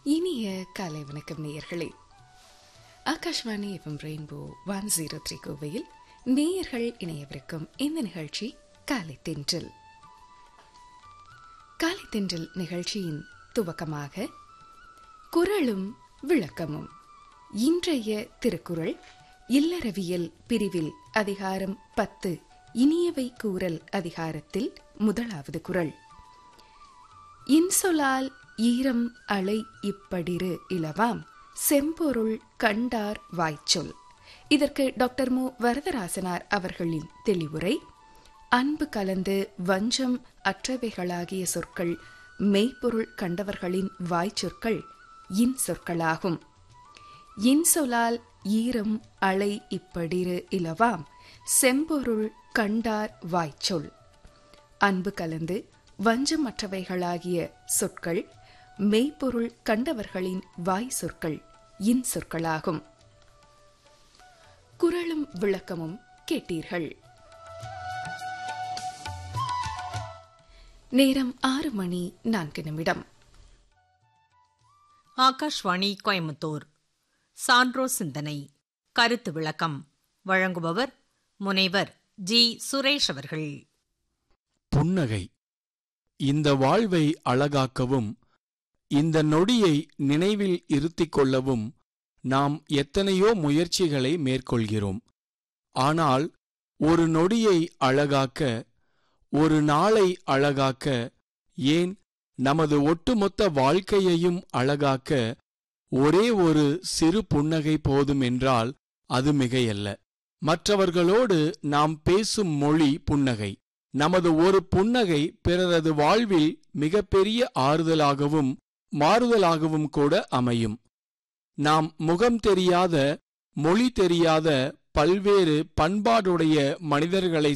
இனிய காலை வணக்கம் நேயர்களே Akashvani FM rainbow one zero three கோவையில் நேயர்கள் இணையவிருக்கும் இந்த நிகழ்ச்சி காலை தென்றல் காலை தென்றல் நிகழ்ச்சியின் துவக்கமாக குரலும் விளக்கமும் இன்றைய திருக்குறள் இல்லறவியல் பிரிவில் அதிகாரம் பத்து இனியவை கூறல் அதிகாரத்தில் முதலாவது குறள் இன்சொலால் ஈரம் அலை இப்படிரு இலவாம் செம்பொருள் கண்டார் வாய்ச்சொல் இதற்கு டாக்டர் மு வரதராசனார் அவர்களின் தெளிவுரை அன்பு கலந்து வஞ்சம் அற்றவைகளாகிய சொற்கள் மெய்ப்பொருள் கண்டவர்களின் வாய்ச்சொற்கள் இன் சொற்களாகும் இன்சொலால் ஈரம் அலை இப்படிரு இலவாம் செம்பொருள் கண்டார் வாய்ச்சொல் அன்பு கலந்து வஞ்சமற்றவைகளாகிய சொற்கள் மெய்ப்பொருள் கண்டவர்களின் வாய் சொற்கள் இன் சொற்களாகும் குரலும் விளக்கமும் கேட்டீர்கள் நேரம் ஆறு மணி நான்கு நிமிடம் ஆகாஷ்வாணி கோயம்புத்தூர் சான்றோ சிந்தனை கருத்து விளக்கம் வழங்குபவர் முனைவர் ஜி சுரேஷ் அவர்கள் புன்னகை இந்த வாழ்வை அழகாக்கவும் இந்த நொடியை நினைவில் இருத்திக் கொள்ளவும் நாம் எத்தனையோ முயற்சிகளை மேற்கொள்கிறோம் ஆனால் ஒரு நொடியை அழகாக்க ஒரு நாளை அழகாக்க ஏன் நமது ஒட்டுமொத்த வாழ்க்கையையும் அழகாக்க ஒரே ஒரு சிறு புன்னகை போதும் என்றால் அது மிகையல்ல மற்றவர்களோடு நாம் பேசும் மொழி புன்னகை நமது ஒரு புன்னகை பிறரது வாழ்வில் மிகப்பெரிய ஆறுதலாகவும் மாறுதலாகவும் கூட அமையும் நாம் முகம் தெரியாத மொழி தெரியாத பல்வேறு பண்பாடுடைய மனிதர்களை